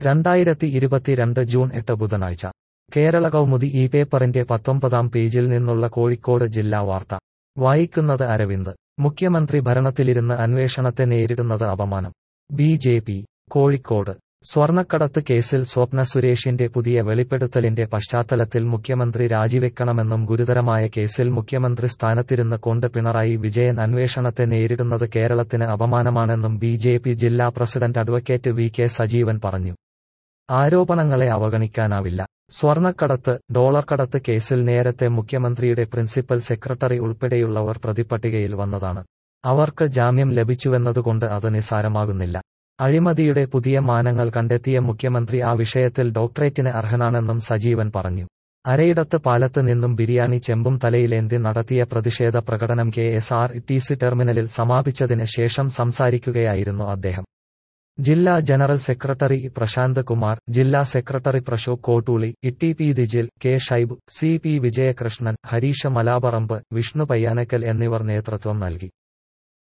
രണ്ടായിരത്തി ഇരുപത്തിരണ്ട് ജൂൺ എട്ട് ബുധനാഴ്ച കേരള കൗമുദി ഈ പേപ്പറിന്റെ പത്തൊമ്പതാം പേജിൽ നിന്നുള്ള കോഴിക്കോട് ജില്ലാ വാർത്ത വായിക്കുന്നത് അരവിന്ദ് മുഖ്യമന്ത്രി ഭരണത്തിലിരുന്ന് അന്വേഷണത്തെ നേരിടുന്നത് അപമാനം ബി ജെ പി കോഴിക്കോട് സ്വർണക്കടത്ത് കേസിൽ സ്വപ്ന സുരേഷിന്റെ പുതിയ വെളിപ്പെടുത്തലിന്റെ പശ്ചാത്തലത്തിൽ മുഖ്യമന്ത്രി രാജിവെക്കണമെന്നും ഗുരുതരമായ കേസിൽ മുഖ്യമന്ത്രി സ്ഥാനത്തിരുന്ന് കൊണ്ട് പിണറായി വിജയൻ അന്വേഷണത്തെ നേരിടുന്നത് കേരളത്തിന് അപമാനമാണെന്നും ബി ജെ പി ജില്ലാ president advocate V K Sajeevan പറഞ്ഞു ആരോപണങ്ങളെ അവഗണിക്കാനാവില്ല സ്വർണക്കടത്ത് ഡോളർ കടത്ത് കേസിൽ നേരത്തെ മുഖ്യമന്ത്രിയുടെ പ്രിൻസിപ്പൽ സെക്രട്ടറി ഉൾപ്പെടെയുള്ളവർ പ്രതിപട്ടികയിൽ വന്നതാണ് അവർക്ക് ജാമ്യം ലഭിച്ചുവെന്നതുകൊണ്ട് അത് നിസാരമാകുന്നില്ല അഴിമതിയുടെ പുതിയ മാനങ്ങൾ കണ്ടെത്തിയ മുഖ്യമന്ത്രി ആ വിഷയത്തിൽ ഡോക്ടറേറ്റിന് അർഹനാണെന്നും സജീവൻ പറഞ്ഞു അരയിടത്ത് പാലത്ത് നിന്നും ബിരിയാണി ചെമ്പും തലയിലേന്തി നടത്തിയ പ്രതിഷേധ പ്രകടനം K S R T C ടെർമിനലിൽ സമാപിച്ചതിന് ശേഷം സംസാരിക്കുകയായിരുന്നു അദ്ദേഹം ജില്ലാ ജനറൽ സെക്രട്ടറി പ്രശാന്ത് കുമാർ ജില്ലാ secretary Prashok Kottooli E P Dijil K Shaib C P Vijayakrishnan Harisha Malaparamba Vishnu Payyanakkal എന്നിവർ നേതൃത്വം നൽകി